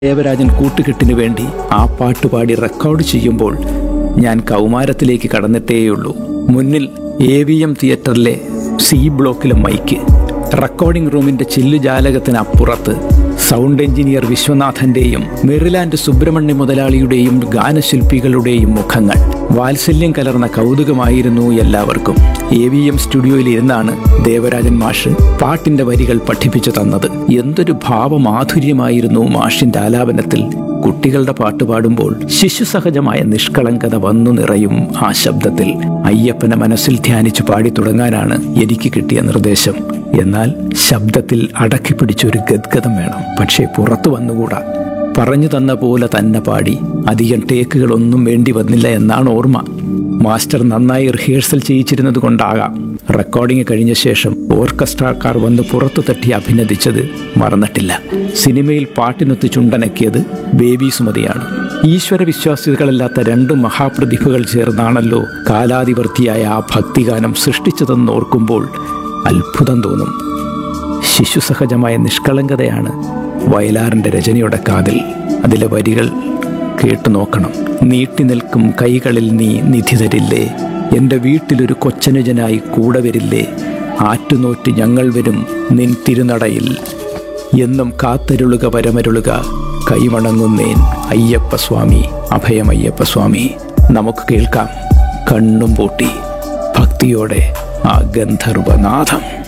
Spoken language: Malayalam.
ദേവരാജൻ കൂട്ടുകെട്ടിനു വേണ്ടി ആ പാട്ട് പാടി റെക്കോർഡ് ചെയ്യുമ്പോൾ ഞാൻ കൗമാരത്തിലേക്ക് കടന്നിട്ടേയുള്ളൂ മുന്നിൽ എ വി എം തിയേറ്ററിലെ സി ബ്ലോക്കിലെ മൈക്ക് റെക്കോർഡിംഗ് റൂമിന്റെ ചില്ലുജാലകത്തിന് അപ്പുറത്ത് സൗണ്ട് എഞ്ചിനീയർ വിശ്വനാഥന്റെയും മെറിലാൻഡ് സുബ്രഹ്മണ്യ മുതലാളിയുടെയും ഗാനശില്പികളുടെയും മുഖങ്ങൾ വാത്സല്യം കലർന്ന കൗതുകമായിരുന്നു എല്ലാവർക്കും എ വി എം സ്റ്റുഡിയോയിൽ ഇരുന്നാണ് ദേവരാജൻ മാഷ് പാട്ടിന്റെ വരികൾ പഠിപ്പിച്ചു തന്നത് എന്തൊരു ഭാവമാധുര്യമായിരുന്നു മാഷിന്റെ ആലാപനത്തിൽ കുട്ടികളുടെ പാട്ട് പാടുമ്പോൾ ശിശുസഹജമായ നിഷ്കളങ്കത വന്നു നിറയും ആ ശബ്ദത്തിൽ അയ്യപ്പനെ മനസ്സിൽ ധ്യാനിച്ചു പാടി തുടങ്ങാനാണ് എനിക്ക് കിട്ടിയ നിർദ്ദേശം എന്നാൽ ശബ്ദത്തിൽ അടക്കി പിടിച്ചൊരു ഗദ്ഗതം വേണം പക്ഷേ പുറത്തു വന്നുകൂടാ പറഞ്ഞു തന്ന പോലെ തന്നെ പാടി അധികം ടേക്കുകളൊന്നും വേണ്ടി വന്നില്ല എന്നാണ് ഓർമ്മ മാസ്റ്റർ നന്നായി റിഹേഴ്സൽ ചെയ്യിച്ചിരുന്നത് കൊണ്ടാകാം റെക്കോർഡിംഗ് കഴിഞ്ഞ ശേഷം ഓർക്കസ്ട്രാക്കാർ വന്ന് പുറത്തു തട്ടി അഭിനന്ദിച്ചത് മറന്നിട്ടില്ല സിനിമയിൽ പാട്ടിനൊത്ത് ചുണ്ടനക്കിയത് ബേബി സുമതിയാണ് ഈശ്വര വിശ്വാസികളല്ലാത്ത രണ്ട് മഹാപ്രതിഭകൾ ചേർന്നാണല്ലോ കാലാതിവർത്തിയായ ആ ഭക്തിഗാനം സൃഷ്ടിച്ചതെന്ന് ഓർക്കുമ്പോൾ അത്ഭുതം തോന്നും ശിശുസഹജമായ നിഷ്കളങ്കതയാണ് വയലാറിൻ്റെ രചനയുടെ കാതിൽ അതിലെ വരികൾ കേട്ടു നോക്കണം നീട്ടി നിൽക്കും കൈകളിൽ നീ നിധി തരില്ലേ എൻ്റെ വീട്ടിലൊരു കൊച്ചനുജനായി കൂടെ വരില്ലേ ആറ്റുനോറ്റ് ഞങ്ങൾ വരും നിൻ തിരുനടയിൽ എന്നും കാത്തരുളുക വരമരുളുക കൈവണങ്ങുന്നേൻ അയ്യപ്പസ്വാമി അഭയമയ്യപ്പസ്വാമി നമുക്ക് കേൾക്കാം കണ്ണും പൂട്ടി ഭക്തിയോടെ ആ ഗന്ധർവനാഥം